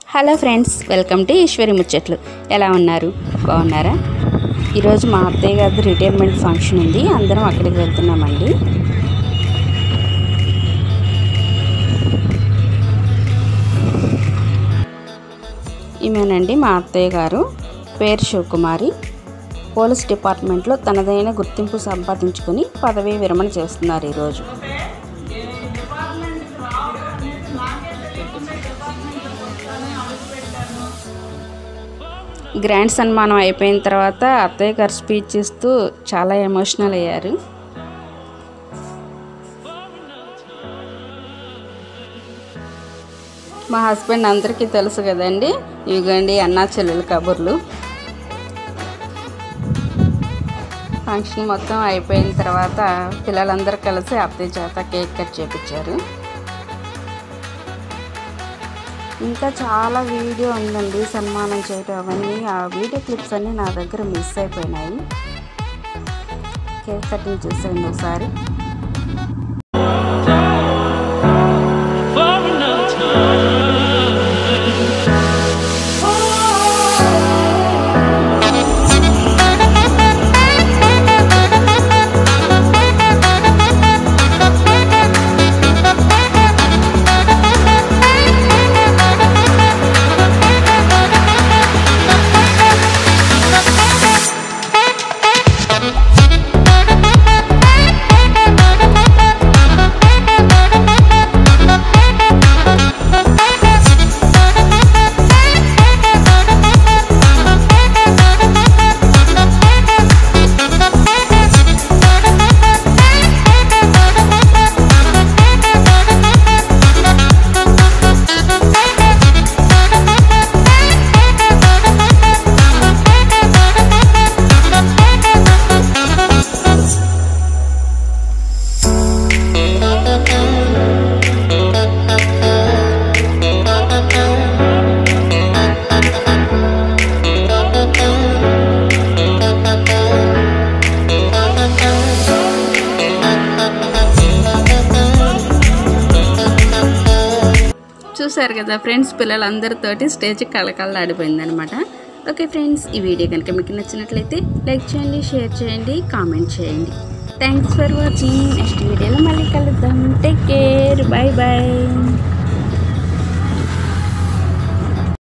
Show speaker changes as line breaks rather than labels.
Hello friends welcome to Eshwari ముచ్చట్లు ఎలా ఉన్నారు బాగున్నారా ఈరోజు మా అత్తయ్య గారి రిటైర్మెంట్ ఫంక్షన్ ఉంది అందరం అక్కడికి వెళ్తున్నామండి ఈమెనండి మా అత్తయ్య గారు పేరు శివకుమారి పోలీస్ డిపార్ట్మెంట్లో తనదైన గుర్తింపు సంపాదించుకుని పదవీ విరమణ చేస్తున్నారు ఈరోజు గ్రాండ్ సన్మానం అయిపోయిన తర్వాత అత్తయ్య గారు స్పీచ్ ఇస్తూ చాలా ఎమోషనల్ అయ్యారు మా హస్బెండ్ అందరికీ తెలుసు కదండి ఇవిగండి అన్నా చెల్లెలు కబుర్లు ఫంక్షన్ మొత్తం అయిపోయిన తర్వాత పిల్లలందరూ కలిసి అత్తయ్య చేత కేక్ కట్ చేపించారు ఇంకా చాలా వీడియో ఉందండి సన్మానం చేయటం అవన్నీ ఆ వీడియో క్లిప్స్ అన్నీ నా దగ్గర మిస్ అయిపోయినాయి కేక్ కటింగ్ చూసేయండి ఒకసారి
for another time.
చూసారు కదా ఫ్రెండ్స్ పిల్లలందరితోటి స్టేజ్ కళకళలాడిపోయింది అనమాట ఓకే ఫ్రెండ్స్ ఈ వీడియో కనుక మీకు నచ్చినట్లయితే లైక్ చేయండి షేర్ చేయండి కామెంట్ చేయండి థ్యాంక్స్ ఫర్ వాచింగ్ నెక్స్ట్ వీడియోలో మళ్ళీ కలుద్దాం టేక్ కేర్ బాయ్ బాయ్